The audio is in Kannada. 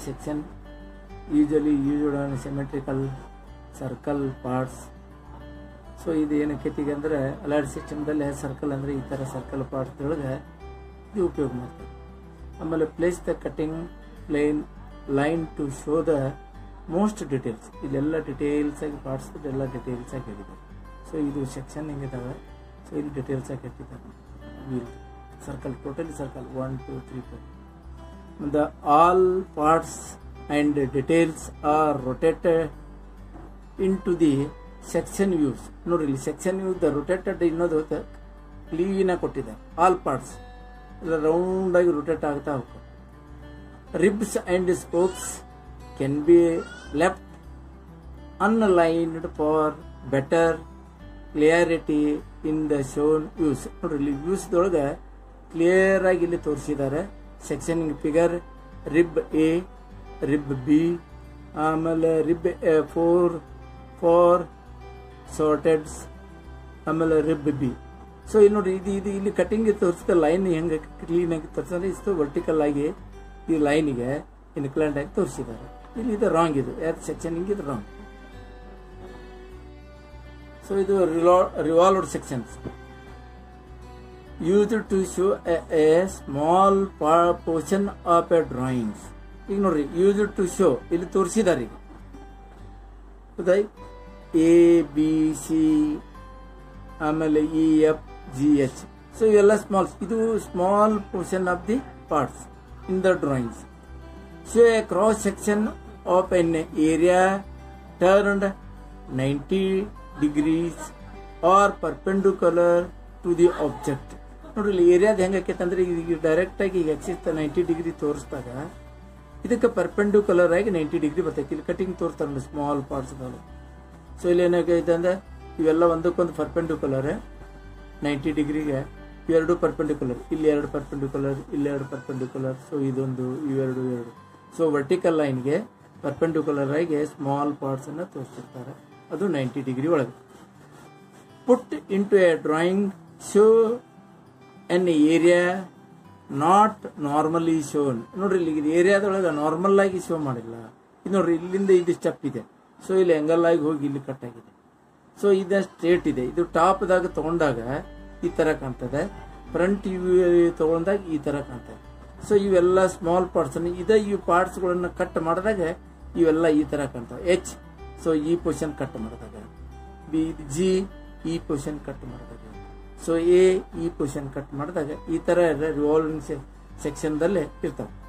section usually used on symmetrical circle parts so ಇದು ಏನಕ್ಕೈತಿ ಈಗ ಅಂದ್ರೆ ಅಲರ್ಟ್ ಸಿಸ್ಟಮ್ದಲ್ಲಿ ಸರ್ಕಲ್ ಅಂದ್ರೆ ಈ ಥರ ಸರ್ಕಲ್ ಪಾರ್ಟ್ದೊಳಗೆ ಇದು ಉಪಯೋಗ ಮಾಡ್ತಾರೆ ಆಮೇಲೆ place the cutting plane line to show the most details ಇಲ್ಲೆಲ್ಲ ಡೀಟೇಲ್ಸ್ ಆಗಿ ಪಾರ್ಟ್ಸ್ ಎಲ್ಲ ಡೀಟೇಲ್ಸ್ ಆಗಿ ಹೇಳಿದ್ದಾರೆ ಸೊ ಇದು ಸೆಕ್ಷನ್ ಹೆಂಗಿದಾವೆ ಸೊ ಇಲ್ಲಿ ಡೀಟೇಲ್ಸ್ ಆಗಿ ಇಟ್ಟಿದ್ದಾರೆ wheel circle totally circle one two three four the all parts and details are rotated into the section views ನೋಡ್ರಿ ಇಲ್ಲಿ ಸೆಕ್ಷನ್ ವ್ಯೂ ದ ರೊಟೇಟೆಡ್ ಇನ್ನೋದು ಕ್ಲೀನಾಗಿ ಕೊಟ್ಟಿದ್ದಾರೆ ಆಲ್ ಪಾರ್ಟ್ಸ್ ಎಲ್ಲ ರೌಂಡ್ ಆಗಿ ರೊಟೇಟ್ ಆಗ್ತಾ ಹೋಗ್ತದೆ ribs and spokes can be left unlined for better clarity in the shown views ನೋಡ್ರಿ ಇಲ್ಲಿ ವ್ಯೂಸ್ದೊಳಗೆ ಕ್ಲಿಯರ್ ಆಗಿ ಇಲ್ಲಿ ತೋರಿಸಿದ್ದಾರೆ section figure rib A rib B ಆಮೇಲೆ ರಿಬ್ ಫೋರ್ ಫಾರ್ ಸಾರ್ಟೆಡ್ಸ್ ಆಮೇಲೆ ರಿಬ್ ಬಿ ಸೊ ಇಲ್ಲಿ ನೋಡಿ ಇದು ಇದು ಇಲ್ಲಿ ಕಟಿಂಗ್ ತೋರಿಸಿದ ಲೈನ್ ಹೆಂಗೆ ಕ್ಲೀನ್ ಆಗಿ ತೋರಿಸಿದ್ರೆ ಇಷ್ಟು ವರ್ಟಿಕಲ್ ಆಗಿ ಈ ಲೈನಿಗೆ ಇನ್ಕ್ಲೈಂಡ್ ಆಗಿ ತೋರಿಸಿದ್ದಾರೆ ಇಲ್ಲಿ ಇದು ರಾಂಗ್ ಇದು ಯಾರು ಸೆಕ್ಷನ್ ಹಿಂಗಿದೆ ರಾಂಗ್ ಸೊ ಇದು revolved sections use to show a small portion of a drawings ಈಗ ನೋಡ್ರಿ ಯೂಸ್ ಟು ಶೋ ಇಲ್ಲಿ ತೋರಿಸಿದ್ದಾರೆ ಈಗ ಹೌದಾ ಎ ಬಿ ಸಿ ಆಮೇಲೆ E F G H so ಇವೆಲ್ಲ ಸ್ಮಾಲ್ ಇದು small portion of the parts in the drawings show a cross section of an area turned ninety degrees or perpendicular to the object ನೋಡ್ರಿ ಇಲ್ಲಿ ಏರಿಯಾದ ಹೆಂಗಾಕೈತೆ ಅಂದ್ರೆ ಈಗ ಡೈರೆಕ್ಟ್ ಆಗಿ ಈಗ ಎಕ್ಸಿಸ್ ನೈಂಟಿ ಡಿಗ್ರಿ ತೋರಿಸಿದಾಗ ಇದಕ್ಕೆ ಪರ್ಪೆಂಡಿಕ್ಯುಲರ್ ಆಗಿ ನೈಂಟಿ ಡಿಗ್ರಿ ಬರ್ತೈತಿ ಇಲ್ಲಿ ಕಟಿಂಗ್ ತೋರಿಸ್ತಾರೆ ನೋಡಿ ಸ್ಮಾಲ್ ಪಾರ್ಟ್ಸ್ ಅದಾವೆ ಸೊ ಇಲ್ಲಿ ಏನಾಗೈತೆ ಅಂದ್ರೆ ಇವೆಲ್ಲ ಒಂದಕ್ಕೊಂದು ಪರ್ಪೆಂಡಿಕ್ಯುಲರ್ ನೈಂಟಿ ಡಿಗ್ರಿಗೆ ಇವೆರಡು ಪರ್ಪೆಂಡಿಕ್ಯುಲರ್ ಇಲ್ಲಿ ಎರಡು ಪರ್ಪೆಂಡಿಕ್ಯುಲರ್ ಇಲ್ಲಿ ಎರಡು ಪರ್ಪೆಂಡಿಕ್ಯುಲರ್ ಸೊ ಇದೊಂದು ಇವೆರಡು ಎರಡು ಸೊ ವರ್ಟಿಕಲ್ ಲೈನ್ಗೆ ಪರ್ಪೆಂಡಿಕ್ಯುಲರ್ ಆಗಿ ಸ್ಮಾಲ್ ಪಾರ್ಟ್ಸ್ ಅನ್ನ ತೋರಿಸಿರ್ತಾರೆ ಅದು ನೈಂಟಿ ಡಿಗ್ರಿ ಒಳಗೆ put into a drawing show an area not normally shown ನೋಡ್ರಿ ಇಲ್ಲಿ ಇದು ಏರಿಯಾದೊಳಗೆ ನಾರ್ಮಲ್ ಆಗಿ ಶೋ ಮಾಡಿಲ್ಲ ಇದು ನೋಡ್ರಿ ಇಲ್ಲಿಂದ ಇದು ಸ್ಟೆಪ್ ಇದೆ ಸೊ ಇಲ್ಲಿ ಎಂಗಲ್ ಆಗಿ ಹೋಗಿ ಇಲ್ಲಿ ಕಟ್ ಆಗಿದೆ ಸೊ ಇದು ಸ್ಟ್ರೇಟ್ ಇದೆ ಇದು ಟಾಪ್ದಾಗ ತಗೊಂಡಾಗ ಈ ತರ ಕಾಣ್ತದೆ ಫ್ರಂಟ್ ವ್ಯೂ ತಗೊಂಡಾಗ ಈ ತರ ಕಾಣ್ತದೆ ಸೊ ಇವೆಲ್ಲ ಸ್ಮಾಲ್ ಪಾರ್ಟ್ಸ್ ಇದ ಈ ಪಾರ್ಟ್ಸ್ ಗಳನ್ನ ಕಟ್ ಮಾಡಿದಾಗ ಇವೆಲ್ಲ ಈ ತರ ಕಾಣ್ತವೆ ಎಚ್ ಸೊ ಈ ಪೊಸಿಷನ್ ಕಟ್ ಮಾಡಿದಾಗ ಬಿ ಜಿ ಈ ಪೊಸಿಷನ್ ಕಟ್ ಮಾಡಿದಾಗ ಸೊ ಎ ಈ ಪೊಸಿಷನ್ ಕಟ್ ಮಾಡಿದಾಗ ಈ ತರ ರಿವಾಲ್ವಿಂಗ್ ಸೆಕ್ಷನ್ ದಲ್ಲೇ ಇರ್ತಾವೆ